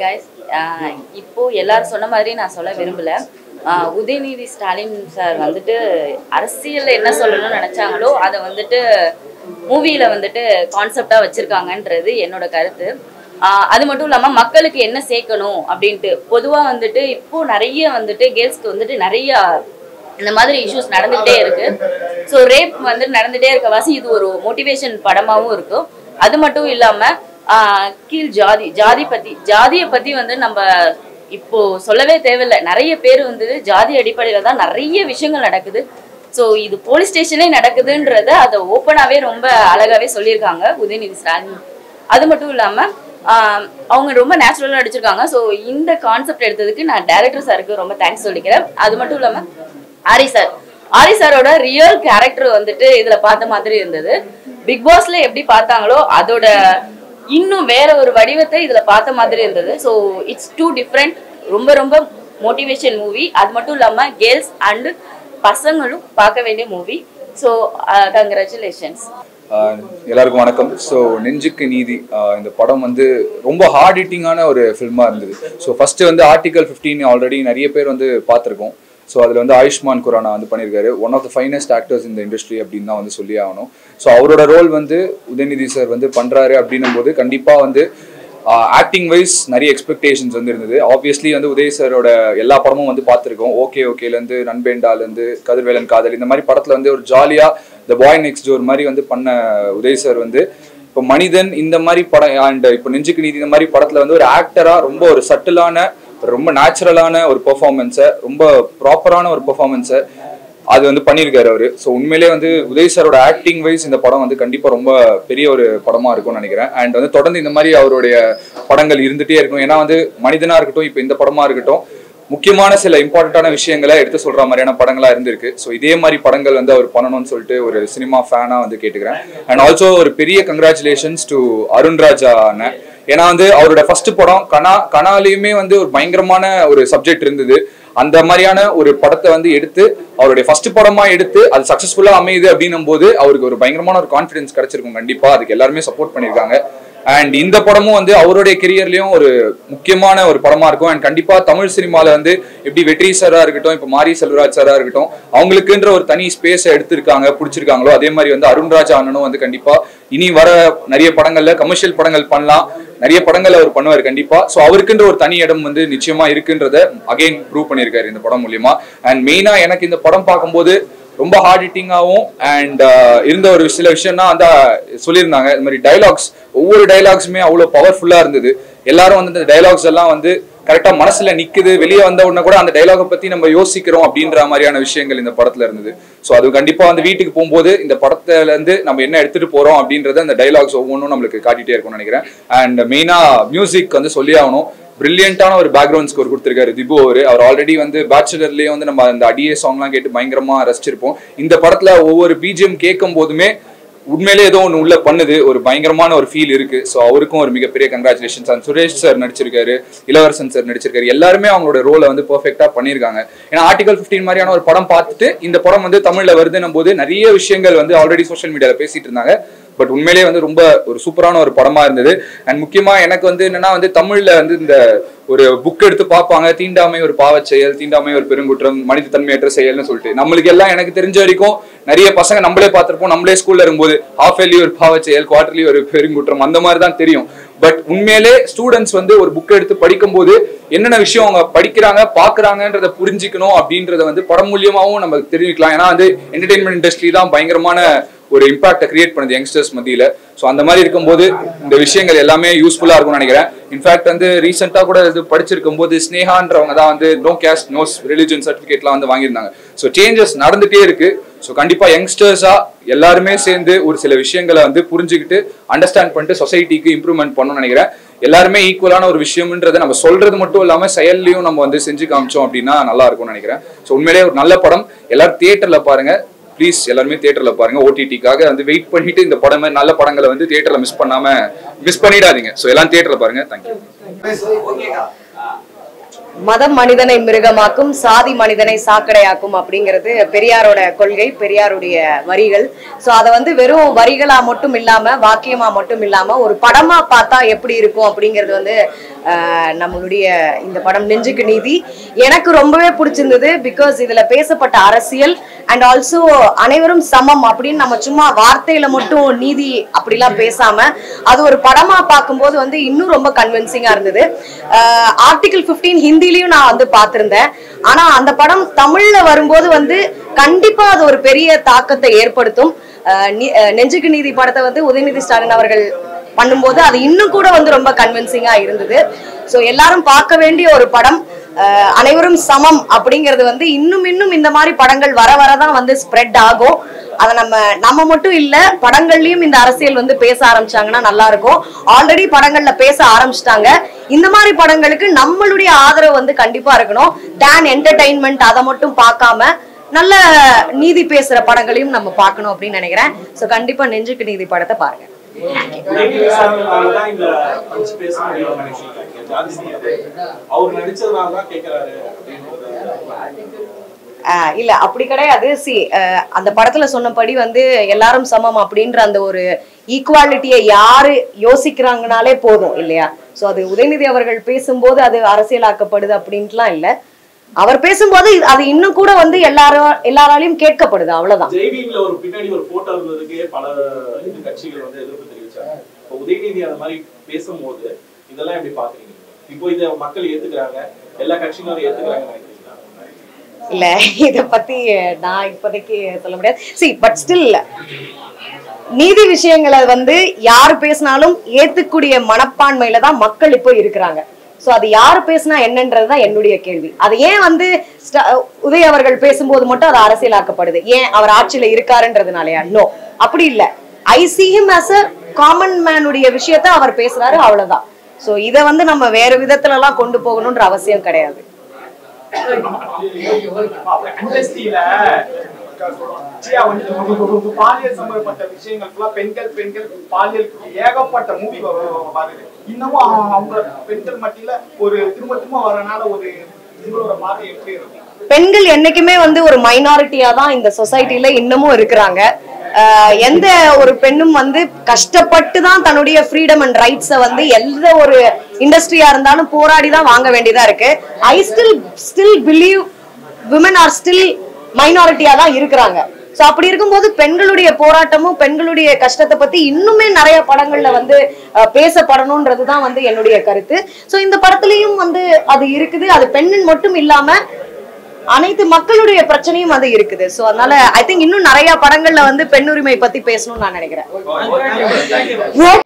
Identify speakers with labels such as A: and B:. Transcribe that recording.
A: Guys இப்போ எல்லாரும் சொன்ன மாதிரி நான் சொல்ல விரும்பல ஆஹ் உதயநிதி ஸ்டாலின் சார் வந்துட்டு அரசியல்ல என்ன சொல்லணும்னு நினைச்சாங்களோ அதை வந்துட்டு மூவியில வந்துட்டு கான்செப்டா வச்சிருக்காங்கன்றது என்னோட கருத்து ஆஹ் அது மட்டும் இல்லாம மக்களுக்கு என்ன சேர்க்கணும் அப்படின்ட்டு பொதுவா வந்துட்டு இப்போ நிறைய வந்துட்டு கேர்ள்ஸ்க்கு வந்துட்டு நிறைய இந்த மாதிரி இஷ்யூஸ் நடந்துகிட்டே இருக்கு ஸோ ரேப் வந்து நடந்துட்டே இருக்க வாசி இது ஒரு மோட்டிவேஷன் படமாவும் இருக்கும் அது மட்டும் இல்லாம ஆஹ் கீழ் ஜாதி ஜாதி பத்தி ஜாதியை பத்தி வந்து நம்ம இப்போ சொல்லவே தேவையில்லை நிறைய பேர் வந்து ஜாதி அடிப்படையில தான் நிறைய விஷயங்கள் நடக்குது ஸோ இது போலீஸ் ஸ்டேஷன்லேயே நடக்குதுன்றத அதை ஓப்பனாகவே ரொம்ப அழகாவே சொல்லியிருக்காங்க உதயநிதி ஸ்டாலின் அது மட்டும் இல்லாம ஆஹ் அவங்க ரொம்ப நேச்சுரலாக நடிச்சிருக்காங்க ஸோ இந்த கான்செப்ட் எடுத்ததுக்கு நான் டேரக்டர் சாருக்கு ரொம்ப தேங்க்ஸ் சொல்லிக்கிறேன் அது மட்டும் இல்லாம ஆரி சார் ஆரி சாரோட ரியல் கேரக்டர் வந்துட்டு இதுல பார்த்த மாதிரி இருந்தது பிக் பாஸ்ல எப்படி பார்த்தாங்களோ அதோட இன்னும் வேற ஒரு வடிவத்தை இதுல பார்த்த மாதிரி இருந்தது ஸோ இட்ஸ் டூ டிஃப்ரெண்ட் ரொம்ப ரொம்ப மோட்டிவேஷன் மூவி அது மட்டும் இல்லாம கேர்ள்ஸ் அண்ட் பசங்களும் பார்க்க வேண்டிய மூவி ஸோ கங்க்ராச்சுலேஷன்ஸ்
B: ஆஹ் எல்லாருக்கும் வணக்கம் ஸோ நெஞ்சுக்கு நீதி ஆஹ் இந்த படம் வந்து ரொம்ப ஹார்ட் ஹிட்டிங்கான ஒரு ஃபில்மாக இருந்தது ஸோ ஃபர்ஸ்ட் வந்து ஆர்டிகல் 15 ஆல்ரெடி நிறைய பேர் வந்து பார்த்துருக்கோம் ஸோ அதில் வந்து ஆயுஷ்மான் குரானா வந்து பண்ணியிருக்காரு one of the finest actors இந்த இண்டஸ்ட்ரி அப்படின்னு தான் வந்து சொல்லி ஆகணும் ஸோ அவரோட ரோல் வந்து உதயநிதி சார் வந்து பண்ணுறாரு அப்படின்னும் போது கண்டிப்பாக வந்து ஆக்டிங் வைஸ் நிறைய எக்ஸ்பெக்டேஷன்ஸ் வந்து இருந்தது ஆப்வியஸ்லி வந்து உதய் சாரோட எல்லா படமும் வந்து பார்த்துருக்கோம் ஓகே ஓகேலேருந்து நண்பேண்டாலேருந்து கதிர்வேலன் காதல் இந்த மாதிரி படத்தில் வந்து ஒரு ஜாலியாக த பாய் நெக்ஸ்ட் டோர் மாதிரி வந்து பண்ண உதய் சார் வந்து இப்போ மனிதன் இந்த மாதிரி படம் அண்ட் இப்போ நெஞ்சுக்கு நீதி இந்த மாதிரி படத்தில் வந்து ஒரு ஆக்டராக ரொம்ப ஒரு சட்டிலான ரொம்ப நேச்சுரலான ஒரு பெர்ஃபார்மன்ஸை ரொம்ப ப்ராப்பரான ஒரு பெர்ஃபார்மன்ஸை அது வந்து பண்ணியிருக்காரு அவரு ஸோ உண்மையிலே வந்து உதய் சாரோட ஆக்டிங் வைஸ் இந்த படம் வந்து கண்டிப்பாக ரொம்ப பெரிய ஒரு படமா இருக்கும்னு நினைக்கிறேன் அண்ட் வந்து தொடர்ந்து இந்த மாதிரி அவருடைய படங்கள் இருந்துட்டே இருக்கும் ஏன்னா வந்து மனிதனா இருக்கட்டும் இப்போ இந்த படமா இருக்கட்டும் முக்கியமான சில இம்பார்ட்டன்டான விஷயங்களை எடுத்து சொல்ற மாதிரியான படங்களா இருந்திருக்கு ஸோ இதே மாதிரி படங்கள் வந்து அவர் பண்ணணும்னு சொல்லிட்டு ஒரு சினிமா ஃபேனா வந்து கேட்டுக்கிறேன் அண்ட் ஆல்சோ ஒரு பெரிய கங்க்ராச்சுலேஷன்ஸ் டு அருண்ராஜா அண்ணன் ஏன்னா வந்து அவரோட ஃபர்ஸ்ட் படம் கனா கனாலையுமே வந்து ஒரு பயங்கரமான ஒரு சப்ஜெக்ட் இருந்தது அந்த மாதிரியான ஒரு படத்தை வந்து எடுத்து அவருடைய ஃபர்ஸ்ட் படமா எடுத்து அது சக்சஸ்ஃபுல்லா அமையுது அப்படின்னும் போது அவருக்கு ஒரு பயங்கரமான ஒரு கான்ஃபிடன்ஸ் கிடைச்சிருக்கும் கண்டிப்பா அதுக்கு எல்லாருமே சப்போர்ட் பண்ணியிருக்காங்க அண்ட் இந்த படமும் வந்து அவருடைய கெரியர்லயும் ஒரு முக்கியமான ஒரு படமா இருக்கும் அண்ட் கண்டிப்பா தமிழ் சினிமால வந்து எப்படி வெற்றி சாரா இருக்கட்டும் இப்ப மாரி செல்வராஜ் சாரா இருக்கட்டும் அவங்களுக்குன்ற ஒரு தனி ஸ்பேஸை எடுத்திருக்காங்க பிடிச்சிருக்காங்களோ அதே மாதிரி வந்து அருண்ராஜா அண்ணனும் வந்து கண்டிப்பா இனி வர நிறைய படங்கள்ல கமர்ஷியல் படங்கள் பண்ணலாம் நிறைய படங்கள் அவர் பண்ணுவார் கண்டிப்பா ஸோ அவருக்குன்ற ஒரு தனி இடம் வந்து நிச்சயமா இருக்குன்றத அகைன் ப்ரூவ் பண்ணியிருக்காரு இந்த படம் மூலியமா அண்ட் மெயினா எனக்கு இந்த படம் பார்க்கும்போது ரொம்ப ஹார்ட் ஹிட்டிங்காகவும் அண்ட் இருந்த ஒரு சில விஷயம்னா அந்த சொல்லியிருந்தாங்க இந்த மாதிரி டைலாக்ஸ் ஒவ்வொரு டைலாக்ஸுமே அவ்வளோ பவர்ஃபுல்லாக இருந்தது எல்லாரும் வந்து இந்த டைலாக்ஸ் எல்லாம் வந்து கரெக்டாக மனசுல நிக்குது வெளியே வந்த உடனே கூட அந்த டைலாகை பத்தி நம்ம யோசிக்கிறோம் அப்படின்ற மாதிரியான விஷயங்கள் இந்த படத்துல இருந்தது ஸோ அது கண்டிப்பா வந்து வீட்டுக்கு போகும்போது இந்த படத்துல இருந்து நம்ம என்ன எடுத்துட்டு போறோம் அப்படின்றத அந்த டைலாக்ஸ் ஒவ்வொன்றும் நம்மளுக்கு காட்டிட்டே இருக்கும்னு நினைக்கிறேன் அண்ட் மெயினா மியூசிக் வந்து சொல்லி ஆகணும் பிரில்லியண்டான ஒரு பேக்ரவுண்ட் ஸ்கோர் கொடுத்திருக்காரு திபு அவர் அவர் ஆல்ரெடி வந்து பேச்சுலர்லயே வந்து நம்ம அந்த அடியே சாங்லாம் கேட்டு பயங்கரமா ரசிச்சிருப்போம் இந்த படத்துல ஒவ்வொரு பிஜிஎம் கேட்கும் போதுமே உண்மையிலே ஏதோ ஒன்று உள்ள பண்ணுது ஒரு பயங்கரமான ஒரு ஃபீல் இருக்கு ஸோ அவருக்கும் ஒரு மிகப்பெரிய கங்க்ராச்சுலேஷன்ஸ் அண்ட் சுரேஷ் சார் நடிச்சிருக்காரு இளவரசன் சார் நடிச்சிருக்காரு எல்லாருமே அவங்களோட ரோலை வந்து பெர்ஃபெக்டா பண்ணியிருக்காங்க ஏன்னா ஆர்டிகல் 15 மாதிரியான ஒரு படம் பார்த்துட்டு இந்த படம் வந்து தமிழ்ல வருதுன்னும் போது நிறைய விஷயங்கள் வந்து ஆல்ரெடி சோஷியல் மீடியால பேசிட்டு இருந்தாங்க பட் உண்மையிலேயே வந்து ரொம்ப ஒரு சூப்பரான ஒரு படமா இருந்தது அண்ட் முக்கியமா எனக்கு வந்து என்னன்னா வந்து தமிழ்ல வந்து இந்த ஒரு புக் எடுத்து பார்ப்பாங்க தீண்டாமை ஒரு பாவச் செயல் தீண்டாமை ஒரு பெருங்குற்றம் மனித தன்மையற்ற செயல்னு சொல்லிட்டு நம்மளுக்கு எல்லாம் எனக்கு தெரிஞ்ச வரைக்கும் நிறைய பசங்க நம்மளே பார்த்திருப்போம் நம்மளே ஸ்கூல்ல இருக்கும்போது ஹாஃப் இயர்லி ஒரு பாவச் செயல் குவார்டர்லி ஒரு பெருங்குற்றம் அந்த மாதிரி தான் தெரியும் பட் உண்மையிலே ஸ்டூடெண்ட்ஸ் வந்து ஒரு புக் எடுத்து படிக்கும்போது என்னென்ன விஷயம் அவங்க படிக்கிறாங்க பாக்குறாங்கன்றத புரிஞ்சுக்கணும் அப்படின்றத வந்து படம் மூலியமாவும் நம்ம தெரிவிக்கலாம் ஏன்னா வந்து என்டர்டைன்மெண்ட் இண்டஸ்ட்ரி தான் பயங்கரமான ஒரு இம்பாக்டை கிரியேட் பண்ணுது யங்ஸ்டர்ஸ் மத்தியில ஸோ அந்த மாதிரி இருக்கும்போது இந்த விஷயங்கள் எல்லாமே யூஸ்ஃபுல்லா இருக்கும்னு நினைக்கிறேன் இன்ஃபேக்ட் வந்து ரீசெண்டாக கூட இது படிச்சிருக்கும் போது ஸ்னேகான்றவங்க தான் வந்து நோ கேஸ்ட் நோஸ் ரிலிஜன் சர்டிஃபிகேட்லாம் வந்து வாங்கியிருந்தாங்க ஸோ சேஞ்சஸ் நடந்துட்டே இருக்கு ஸோ கண்டிப்பா யங்ஸ்டர்ஸா எல்லாருமே சேர்ந்து ஒரு சில விஷயங்களை வந்து புரிஞ்சுக்கிட்டு அண்டர்ஸ்டாண்ட் பண்ணிட்டு சொசைட்டிக்கு இம்ப்ரூவ்மெண்ட் பண்ணணும்னு நினைக்கிறேன் எல்லாருமே ஈக்குவலான ஒரு விஷயம்ன்றதை நம்ம சொல்றது மட்டும் இல்லாம செயல்லையும் நம்ம வந்து செஞ்சு காமிச்சோம் அப்படின்னா நல்லா இருக்கும்னு நினைக்கிறேன் ஸோ உண்மையிலேயே ஒரு நல்ல படம் எல்லாரும் தியேட்டர்ல பாருங்க ப்ளீஸ் எல்லாருமே தியேட்டர்ல பாருங்க ஓடிடிக்காக வந்து வெயிட் பண்ணிட்டு இந்த படம் மாதிரி நல்ல படங்களை வந்து தியேட்டர்ல மிஸ் பண்ணாம மிஸ் பண்ணிடாதீங்க ஸோ எல்லாம் தியேட்டர்ல பாருங்க தேங்க்யூ
C: மதம் மனிதனை மிருகமாக்கும் சாதி மனிதனை சாக்கடையாக்கும் அப்படிங்கிறது பெரியாரோட கொள்கை பெரியாருடைய வரிகள் சோ அதை வந்து வெறும் வரிகளா மட்டும் இல்லாம வாக்கியமா மட்டும் இல்லாம ஒரு படமா பார்த்தா எப்படி இருக்கும் அப்படிங்கிறது வந்து ஆஹ் நம்மளுடைய இந்த படம் நெஞ்சுக்கு நீதி எனக்கு ரொம்பவே பிடிச்சிருந்தது பிகாஸ் இதுல பேசப்பட்ட அரசியல் அண்ட் ஆல்சோ அனைவரும் சமம் அப்படின்னு நம்ம சும்மா வார்த்தையில மட்டும் நீதி அப்படிலாம் பேசாம அது ஒரு படமா பார்க்கும்போது வந்து இன்னும் ரொம்ப கன்வின்சிங்கா இருந்தது ஆர்டிகிள் 15 ஹிந்திலையும் நான் வந்து பார்த்திருந்தேன் ஆனா அந்த படம் தமிழ்ல வரும்போது வந்து கண்டிப்பா அது ஒரு பெரிய தாக்கத்தை ஏற்படுத்தும் ஆஹ் நி- ஆஹ் நெஞ்சுக்கு நீதி படத்தை வந்து உதயநிதி ஸ்டாலின் அவர்கள் பண்ணும்போது அது இன்னும் கூட வந்து ரொம்ப கன்வின்சிங்கா இருந்தது ஸோ எல்லாரும் பார்க்க வேண்டிய ஒரு படம் ஆஹ் அனைவரும் சமம் அப்படிங்கிறது வந்து இன்னும் இன்னும் இந்த மாதிரி படங்கள் வர வரதான் வந்து ஸ்ப்ரெட் ஆகும் அதை நம்ம நம்ம மட்டும் இல்ல படங்கள்லயும் இந்த அரசியல் வந்து பேச ஆரம்பிச்சாங்கன்னா நல்லா இருக்கும் ஆல்ரெடி படங்கள்ல பேச ஆரம்பிச்சிட்டாங்க இந்த மாதிரி படங்களுக்கு நம்மளுடைய ஆதரவு வந்து கண்டிப்பா இருக்கணும் டேன் என்டர்டைன்மெண்ட் அதை மட்டும் பார்க்காம நல்ல நீதி பேசுற படங்களையும் நம்ம பார்க்கணும் அப்படின்னு நினைக்கிறேன் சோ கண்டிப்பா நெஞ்சுக்கு நீதி படத்தை பாருங்க
D: உதயநிதி சார்னாலதான் இந்த பஞ்ச் பேச முடியும் நினைக்கிறீங்க ஜாதி செய்யாது அவர் நடிச்சதுனால தான் கேட்கிறாரு அப்படின்றது
C: ஆஹ் இல்ல அப்படி கிடையாது சி அந்த படத்துல சொன்னபடி வந்து எல்லாரும் சமம் அப்படின்ற அந்த ஒரு ஈக்குவாலிட்டியை யாரு யோசிக்கிறாங்கனாலே போதும் இல்லையா சோ அது உதயநிதி அவர்கள் பேசும்போது அது அரசியலாக்கப்படுது அப்படின்ட்டுலாம் இல்ல அவர் பேசும்போது இது- அது இன்னும் கூட வந்து எல்லாரும் எல்லாராலையும் கேட்கப்படுது அவ்வளவுதான்
D: ஜெய்பீம்ல ஒரு பின்னாடி ஒரு போட்டோ இருந்ததுக்கு பல இது கட்சிகள் வந்து எதிர்ப்பு தெரிவிச்சாங்க இப்போ உதயநிதி அந்த மாதிரி பேசும்போது இதெல்லாம் எப்படி பாக்குறீங்க இப்போ இதை மக்கள் ஏத்துக்கிறாங்க எல்லா கட்சியினரும் ஏத்துக்கிறாங்க நினைக்கிறீங்களா
C: இல்ல இத பத்தி நான் இப்போதைக்கு சொல்ல முடியாது சி பட் ஸ்டில் நீதி விஷயங்களை வந்து யார் பேசினாலும் ஏத்துக்கூடிய மனப்பான்மையில தான் மக்கள் இப்போ இருக்கிறாங்க சோ அது யார் பேசினா என்னன்றது தான் என்னுடைய கேள்வி அது ஏன் வந்து ஸ்ட- உதய் அவர்கள் பேசும்போது மட்டும் அது அரசியலாக்கப்படுது ஏன் அவர் ஆட்சியில இருக்காருன்றதுனாலயா நோ அப்படி இல்ல I see him as a common மேனுடைய விஷயத்த அவர் பேசுறாரு அவ்வளவுதான் சோ இத வந்து நம்ம வேற விதத்துல எல்லாம் கொண்டு போகணும்ன்ற அவசியம் கிடையாது
E: இண்டஸ்ட்ரியில ஜியா வந்து ஒரு- ஒரு பாலியல் சம்பந்தப்பட்ட விஷயங்கள் full ஆ பெண்கள் பெண்கள் பாலியல் ஏகப்பட்ட மூவி வருது இன்னமும் அவங்க- அவங்க பெண்கள் மத்தியில ஒரு திரும்ப திரும்ப வரனால ஒரு உங்களோட பார்வை எப்படி இருக்கும்
C: பெண்கள் என்னைக்குமே வந்து ஒரு மைனாரிட்டியா தான் இந்த சொசைட்டில இன்னமும் இருக்கிறாங்க ஆஹ் எந்த ஒரு பெண்ணும் வந்து கஷ்டப்பட்டு தான் தன்னுடைய ஃப்ரீடம் அண்ட் ரைட்ஸை வந்து எந்த ஒரு இண்டஸ்ட்ரியா இருந்தாலும் போராடி தான் வாங்க வேண்டியதா இருக்கு I still still believe women are still மைனாரிட்டியா தான் இருக்கிறாங்க சோ அப்படி இருக்கும்போது பெண்களுடைய போராட்டமும் பெண்களுடைய கஷ்டத்தை பத்தி இன்னுமே நிறைய படங்கள்ல வந்து அஹ், பேசப்படணும்ன்றது தான் வந்து என்னுடைய கருத்து சோ இந்த படத்துலயும் வந்து அது இருக்குது அது பெண்ணின் மட்டும் இல்லாம அனைத்து மக்களுடைய பிரச்சனையும் அது இருக்குது சோ அதனால ஐ திங்க் இன்னும் நிறைய படங்கள்ல வந்து பெண்ணுரிமை பத்தி பேசணும்னு நான் நினைக்கிறேன்
D: Thank you.
C: ஓகே